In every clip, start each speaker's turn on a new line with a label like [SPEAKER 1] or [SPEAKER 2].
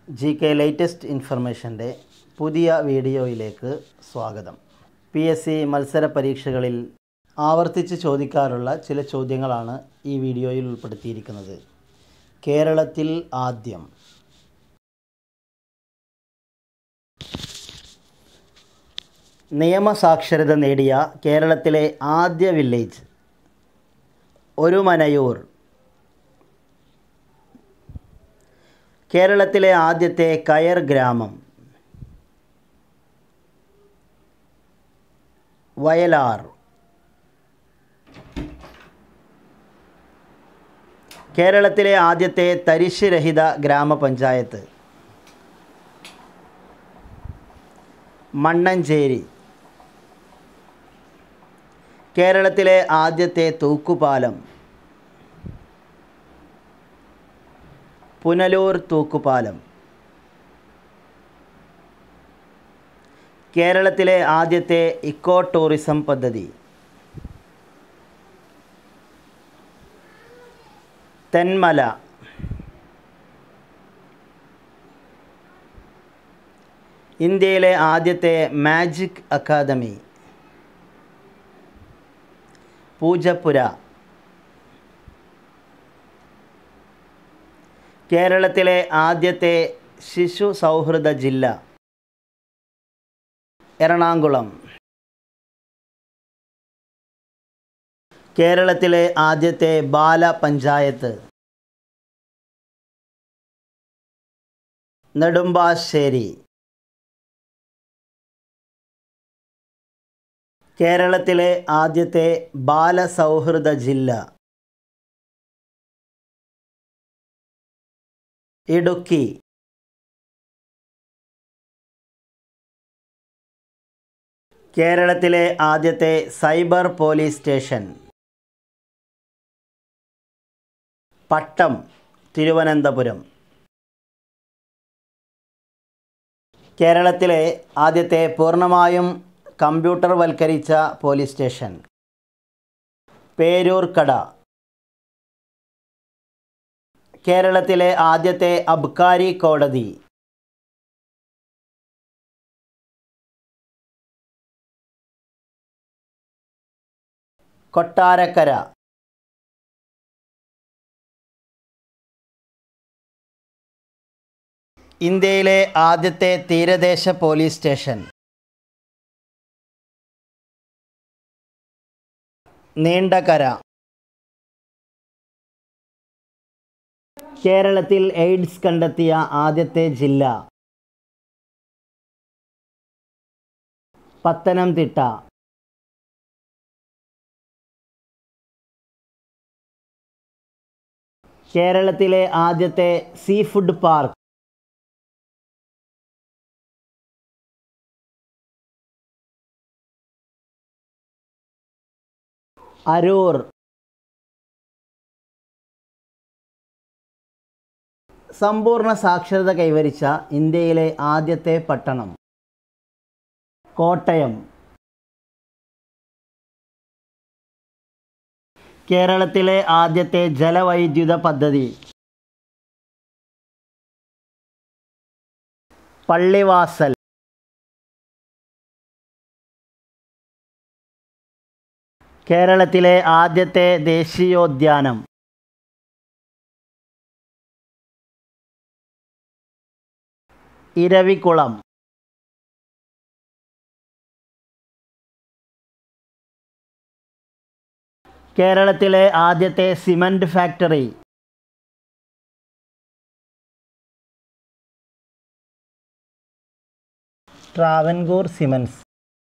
[SPEAKER 1] G K latest ഇൻഫർമേഷൻ്റെ പുതിയ വീഡിയോയിലേക്ക് സ്വാഗതം പി എസ് സി മത്സര പരീക്ഷകളിൽ ആവർത്തിച്ച് ചോദിക്കാറുള്ള ചില ചോദ്യങ്ങളാണ് ഈ വീഡിയോയിൽ ഉൾപ്പെടുത്തിയിരിക്കുന്നത് കേരളത്തിൽ ആദ്യം നിയമസാക്ഷരത നേടിയ കേരളത്തിലെ ആദ്യ വില്ലേജ് ഒരുമനയൂർ കേരളത്തിലെ ആദ്യത്തെ കയർ ഗ്രാമം വയലാർ കേരളത്തിലെ ആദ്യത്തെ തരിശ് രഹിത ഗ്രാമപഞ്ചായത്ത് മണ്ണഞ്ചേരി കേരളത്തിലെ ആദ്യത്തെ തൂക്കുപാലം പുനലൂർ തൂക്കുപാലം കേരളത്തിലെ ആദ്യത്തെ ഇക്കോ ടൂറിസം പദ്ധതി തെന്മല ഇന്ത്യയിലെ ആദ്യത്തെ മാജിക് അക്കാദമി പൂജപ്പുര കേരളത്തിലെ ആദ്യത്തെ ശിശു സൗഹൃദ ജില്ല എറണാകുളം കേരളത്തിലെ ആദ്യത്തെ ബാല പഞ്ചായത്ത് നെടുമ്പാശ്ശേരി കേരളത്തിലെ ആദ്യത്തെ ബാലസൗഹൃദ ജില്ല ഇടുക്കി കേരളത്തിലെ ആദ്യത്തെ cyber police station Pattom Thiruvananthapuram കേരളത്തിലെ ആദ്യത്തെ പൂർണ്ണമായും കമ്പ്യൂട്ടർ വൽക്കരിച്ച പോലീസ് സ്റ്റേഷൻ പേരൂർക്കട കേരളത്തിലെ ആദ്യത്തെ അബ്കാരി കോടതി കൊട്ടാരക്കര ഇന്ത്യയിലെ ആദ്യത്തെ തീരദേശ പോലീസ് സ്റ്റേഷൻ നീണ്ടകര കേരളത്തിൽ എയ്ഡ്സ് കണ്ടെത്തിയ ആദ്യത്തെ ജില്ല പത്തനംതിട്ട കേരളത്തിലെ ആദ്യത്തെ സീ ഫുഡ് പാർക്ക് അരൂർ സമ്പൂർണ്ണ സാക്ഷരത കൈവരിച്ച ഇന്ത്യയിലെ ആദ്യത്തെ പട്ടണം കോട്ടയം കേരളത്തിലെ ആദ്യത്തെ ജലവൈദ്യുത പദ്ധതി പള്ളിവാസൽ കേരളത്തിലെ ആദ്യത്തെ ദേശീയോദ്യാനം ഇരവികുളം കേരളത്തിലെ ആദ്യത്തെ സിമൻറ്റ് ഫാക്ടറി ട്രാവൻകൂർ സിമൻസ്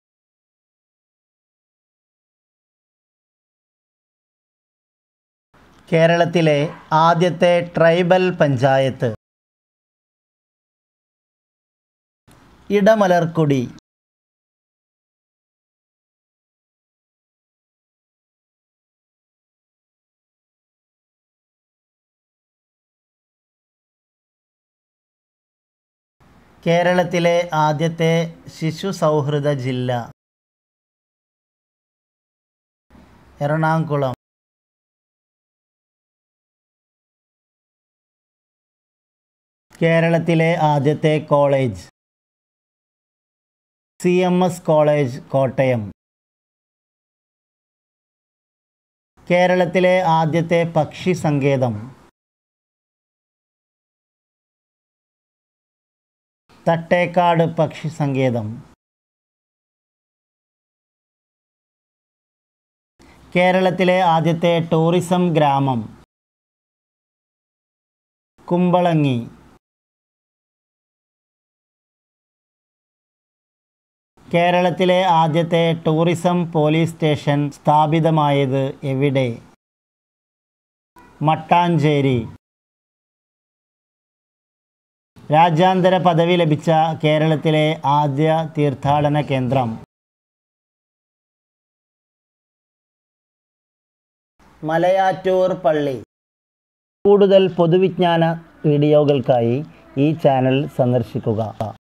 [SPEAKER 1] കേരളത്തിലെ ആദ്യത്തെ ട്രൈബൽ പഞ്ചായത്ത് ഇടമലർക്കുടി കേരളത്തിലെ ആദ്യത്തെ ശിശു സൗഹൃദ ജില്ല എറണാകുളം കേരളത്തിലെ ആദ്യത്തെ college C M S college Kottayam കേരളത്തിലെ ആദ്യത്തെ പക്ഷി സങ്കേതം തട്ടേക്കാട് പക്ഷി സങ്കേതം കേരളത്തിലെ ആദ്യത്തെ ടൂറിസം ഗ്രാമം കുമ്പളങ്ങി കേരളത്തിലെ ആദ്യത്തെ ടൂറിസം പോലീസ് സ്റ്റേഷൻ സ്ഥാപിതമായത് എവിടെ മട്ടാഞ്ചേരി രാജ്യാന്തര പദവി ലഭിച്ച കേരളത്തിലെ ആദ്യ തീർത്ഥാടന കേന്ദ്രം മലയാറ്റൂർ പള്ളി കൂടുതൽ പൊതുവിജ്ഞാന വീഡിയോകൾക്കായി ഈ ചാനൽ സന്ദർശിക്കുക